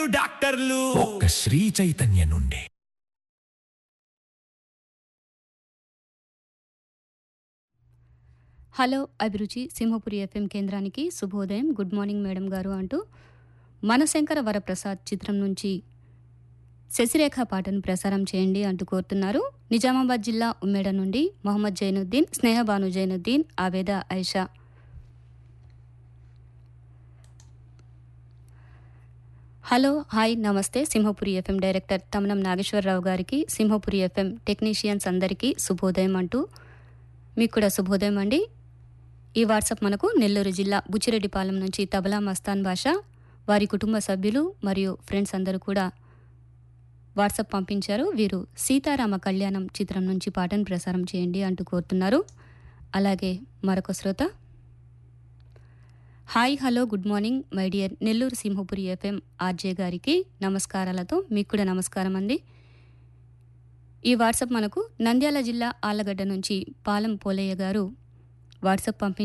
డాక్టర్లు ఒక్క శ్రీ చైతన్య నుండి హలో అభిరుచి సింహపురి ఎఫ్ఎం కేంద్రానికి శుభోదయం గుడ్ మార్నింగ్ మేడం గారు అంటూ మనశంకర వరప్రసాద్ చిత్రం నుంచి శశిరేఖ పాటను ప్రసారం చేయండి అంటూ కోరుతున్నారు నిజామాబాద్ జిల్లా ఉమ్మేడ నుండి మొహమ్మద్ జైనుద్దీన్ స్నేహబాను జైనుద్దీన్ ఆవేద ఐషా హలో హాయ్ నమస్తే సింహపురి ఎఫ్ఎం డైరెక్టర్ తమనం నాగేశ్వరరావు గారికి సింహపురి ఎఫ్ఎం టెక్నీషియన్స్ అందరికీ శుభోదయం అంటూ మీకు కూడా శుభోదయం అండి ఈ వాట్సాప్ మనకు నెల్లూరు జిల్లా బుచ్చిరెడ్డిపాలెం నుంచి తబలా మస్తాన్ భాష వారి కుటుంబ సభ్యులు మరియు ఫ్రెండ్స్ అందరూ కూడా వాట్సాప్ పంపించారు వీరు సీతారామ కళ్యాణం చిత్రం నుంచి పాటను ప్రసారం చేయండి అంటూ కోరుతున్నారు అలాగే మరొక శ్రోత hi hello good morning my dear Nellore Simhapuri FM RJ గారికి నమస్కారాలతో మీకు కూడా నమస్కారం అండి ఈ వాట్సాప్ మనకు నంద్యాల జిల్లా ఆలగడ్డ నుంచి పాలం పోలయ్య గారు వాట్సాప్ పంపించారు